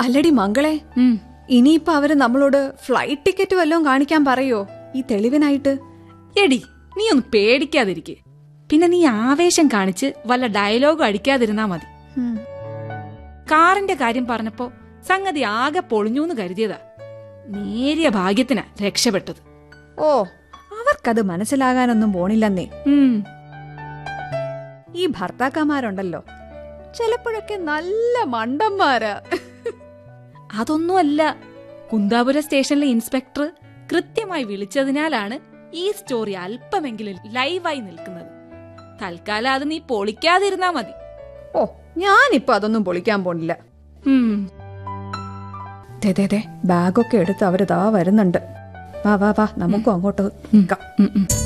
അല്ലടി മംഗളെ ഉം. ഇനിയിപ്പോ അവര് നമ്മളോട് ഫ്ലൈറ്റ് ടിക്കറ്റ് വല്ലതും കാണിക്കാൻ പറയോ ഈ തെളിവിനായിട്ട് എടി നീ ഒന്ന് പേടിക്കാതിരിക്കെ പിന്നെ നീ ആവേശം കാണിച്ച് വല്ല ഡയലോഗും അടിക്കാതിരുന്നാ മതി ഉം. കാറിന്റെ കാര്യം പറഞ്ഞപ്പോ സംഗതി ആകെ പൊളിഞ്ഞൂന്ന് കരുതിയതാ നേരിയ ഭാഗ്യത്തിനാ രക്ഷപ്പെട്ടത് ഓ അവർക്കത് മനസ്സിലാകാനൊന്നും പോണില്ലെന്നേ ഉം. ഈ ഭർത്താക്കന്മാരുണ്ടല്ലോ ചിലപ്പോഴൊക്കെ നല്ല മണ്ടന്മാരാ അതൊന്നുമല്ല കുന്താപുര സ്റ്റേഷനിലെ ഇൻസ്പെക്ടർ കൃത്യമായി വിളിച്ചതിനാലാണ് ഈ സ്റ്റോറി അല്പമെങ്കിലും ലൈവായി നിൽക്കുന്നത് തൽക്കാലം അത് നീ പൊളിക്കാതിരുന്നാ മതി ഓ ഞാനിപ്പോ അതൊന്നും പൊളിക്കാൻ പോണില്ല ഉം. ദേ, ദേ, ദേ, ബാഗൊക്കെ എടുത്ത് അവരിതാ വരുന്നുണ്ട് വാ വാ വാ നമുക്കും അങ്ങോട്ട് നിൽക്കാം ഉം, ഉം.